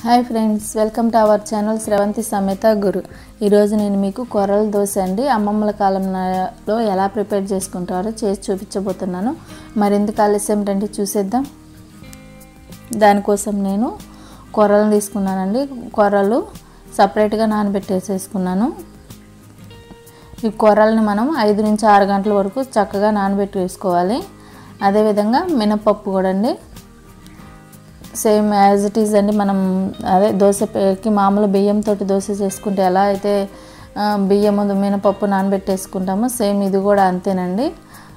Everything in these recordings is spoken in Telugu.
hi friends welcome to our channel Sravanthi సమేత గురు ఈరోజు నేను మీకు కొర్రల దోశ అండి అమ్మమ్మల కాలంలో ఎలా ప్రిపేర్ చేసుకుంటారో చేసి చూపించబోతున్నాను మరెందుకు ఆలస్యం రండి చూసేద్దాం దానికోసం నేను కొర్రలు తీసుకున్నానండి కొర్రలు సపరేట్గా నానబెట్టేసేసుకున్నాను ఈ కొర్రల్ని మనం ఐదు నుంచి ఆరు గంటల వరకు చక్కగా నానబెట్టి వేసుకోవాలి అదేవిధంగా మినపప్పు కూడా అండి సేమ్ యాజ్ ఇట్ ఈజ్ అండి మనం అదే దోశకి మామూలు బియ్యంతో దోశ చేసుకుంటే ఎలా అయితే ఆ, బియ్యము మినపప్పు నానబెట్టేసుకుంటామో సేమ్ ఇది కూడా అంతేనండి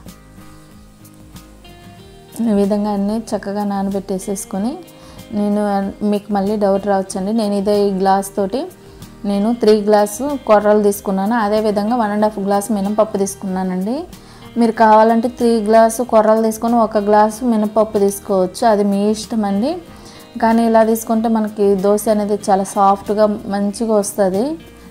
ఈ విధంగా అన్నీ చక్కగా నానబెట్టేసేసుకొని నేను మీకు మళ్ళీ డౌట్ రావచ్చండి నేను ఇదే ఈ గ్లాస్ తోటి నేను త్రీ గ్లాసు కొర్రలు తీసుకున్నాను అదేవిధంగా వన్ అండ్ హాఫ్ గ్లాస్ మినపప్పు తీసుకున్నానండి మీరు కావాలంటే త్రీ గ్లాసు కొర్రలు తీసుకొని ఒక గ్లాసు మినపప్పు తీసుకోవచ్చు అది మీ ఇష్టం అండి కానీ ఇలా తీసుకుంటే మనకి దోశ అనేది చాలా సాఫ్ట్గా మంచిగా వస్తుంది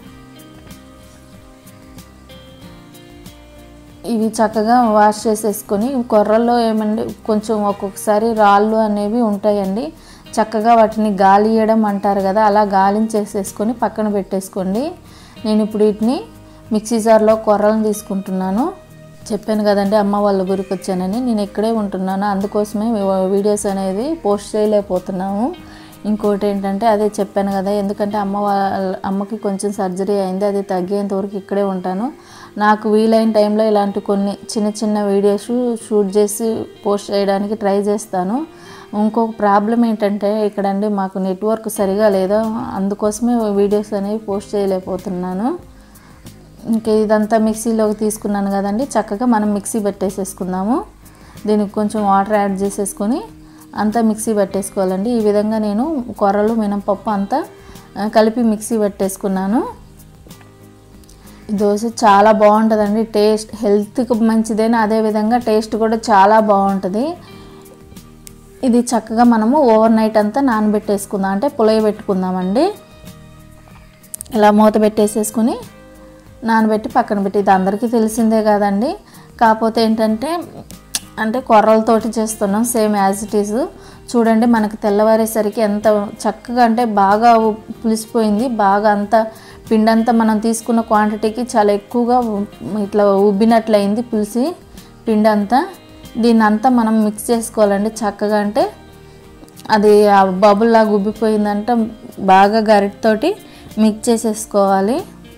ఇవి చక్కగా వాష్ చేసేసుకొని కొర్రల్లో ఏమండి కొంచెం ఒక్కొక్కసారి రాళ్ళు అనేవి ఉంటాయండి చక్కగా వాటిని గాలి ఇయ్యడం అంటారు కదా అలా గాలించేసేసుకొని పక్కన పెట్టేసుకోండి నేను ఇప్పుడు వీటిని మిక్సీ జార్లో కొర్రలను తీసుకుంటున్నాను చెప్పాను కదండి అమ్మ వాళ్ళ ఊరికి వచ్చానని నేను ఇక్కడే ఉంటున్నాను అందుకోసమే వీడియోస్ అనేది పోస్ట్ చేయలేకపోతున్నాము ఇంకోటి ఏంటంటే అదే చెప్పాను కదా ఎందుకంటే అమ్మ వాళ్ళ అమ్మకి కొంచెం సర్జరీ అయింది అది తగ్గేంత వరకు ఇక్కడే ఉంటాను నాకు వీలైన టైంలో ఇలాంటి కొన్ని చిన్న చిన్న వీడియోస్ షూట్ చేసి పోస్ట్ చేయడానికి ట్రై చేస్తాను ఇంకొక ప్రాబ్లం ఏంటంటే ఇక్కడండి మాకు నెట్వర్క్ సరిగా లేదు అందుకోసమే వీడియోస్ అనేవి పోస్ట్ చేయలేకపోతున్నాను ఇంకా ఇదంతా మిక్సీలోకి తీసుకున్నాను కదండి చక్కగా మనం మిక్సీ పెట్టేసేసుకుందాము దీనికి కొంచెం వాటర్ యాడ్ చేసేసుకొని అంతా మిక్సీ పెట్టేసుకోవాలండి ఈ విధంగా నేను కొర్రలు మినపప్పు అంతా ఆ, కలిపి మిక్సీ పెట్టేసుకున్నాను ఈ దోశ చాలా బాగుంటుందండి టేస్ట్ హెల్త్కి మంచిదేనా అదేవిధంగా టేస్ట్ కూడా చాలా బాగుంటుంది ఇది చక్కగా మనము ఓవర్ నైట్ అంతా నానబెట్టేసుకుందాం అంటే పులయ పెట్టుకుందామండి ఇలా మూత పెట్టేసేసుకుని నానబెట్టి పక్కన పెట్టి ఇది అందరికీ తెలిసిందే కదండి కాకపోతే ఏంటంటే అంటే కొర్రలతోటి చేస్తున్నాం సేమ్ యాజ్ ఇట్ ఈజ్ చూడండి మనకి తెల్లవారేసరికి ఎంత చక్కగా అంటే బాగా ఉ- పులిసిపోయింది బాగా అంత పిండి అంతా మనం తీసుకున్న క్వాంటిటీకి చాలా ఎక్కువగా ఉ- ఇట్లా ఉబ్బినట్లయింది పులిసి పిండి అంతా దీన్ని అంతా మనం మిక్స్ చేసుకోవాలండి చక్కగా అంటే అది ఆ బబుల్ లాగా ఉబ్బిపోయిందంటే బాగా గరిటతోటి మిక్స్ చేసేసుకోవాలి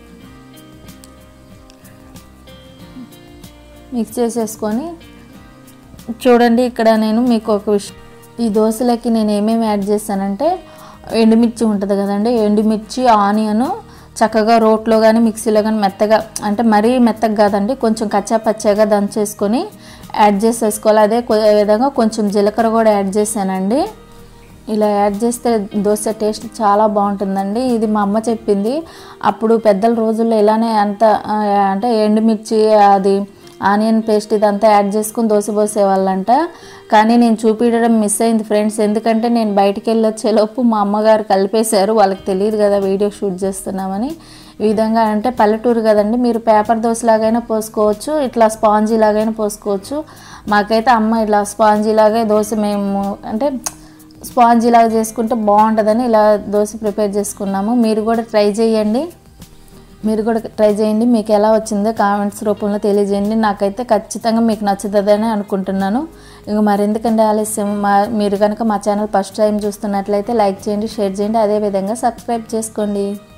మిక్స్ చేసేసుకొని చూడండి ఇక్కడ నేను మీకు ఒక విషయం ఈ దోశలకి నేను ఏమేమి యాడ్ చేశానంటే ఎండుమిర్చి ఉంటుంది కదండి ఎండుమిర్చి ఆనియన్ చక్కగా రోట్లో కానీ మిక్సీలో కానీ మెత్తగా అంటే మరీ మెత్తగా కాదండి కొంచెం కచ్చా పచ్చగా దంచేసుకొని యాడ్ చేసేసుకోవాలి అదే కొ- విధంగా కొంచెం జీలకర్ర కూడా యాడ్ చేశానండి ఇలా యాడ్ చేస్తే దోశ టేస్ట్ చాలా బాగుంటుందండి ఇది మా అమ్మ చెప్పింది అప్పుడు పెద్దల రోజుల్లో ఇలానే అంత ఆ, అంటే ఎండుమిర్చి అది ఆనియన్ పేస్ట్ ఇదంతా యాడ్ చేసుకుని దోశ పోసేవాళ్ళంట కానీ నేను చూపించడం మిస్ అయింది ఫ్రెండ్స్ ఎందుకంటే నేను బయటికి వెళ్ళి వచ్చేలోపు మా అమ్మగారు కలిపేశారు వాళ్ళకి తెలియదు కదా వీడియో షూట్ చేస్తున్నామని ఈ విధంగా అంటే పల్లెటూరు కదండి మీరు పేపర్ దోశ లాగైనా పోసుకోవచ్చు ఇట్లా స్పాంజీ లాగైనా పోసుకోవచ్చు మాకైతే అమ్మ ఇట్లా స్పాంజీ లాగే దోశ మేము అంటే స్పాంజీ లాగా చేసుకుంటే బాగుంటుందని ఇలా దోశ ప్రిపేర్ చేసుకున్నాము మీరు కూడా ట్రై చేయండి మీరు కూడా ట్రై చేయండి మీకు ఎలా వచ్చిందో కామెంట్స్ రూపంలో తెలియజేయండి నాకైతే ఖచ్చితంగా మీకు నచ్చుతుందని అనుకుంటున్నాను ఇక మరెందుకంటే ఆలస్యం మా మీరు కనుక మా ఛానల్ ఫస్ట్ టైం చూస్తున్నట్లయితే లైక్ చేయండి షేర్ చేయండి అదేవిధంగా సబ్స్క్రైబ్ చేసుకోండి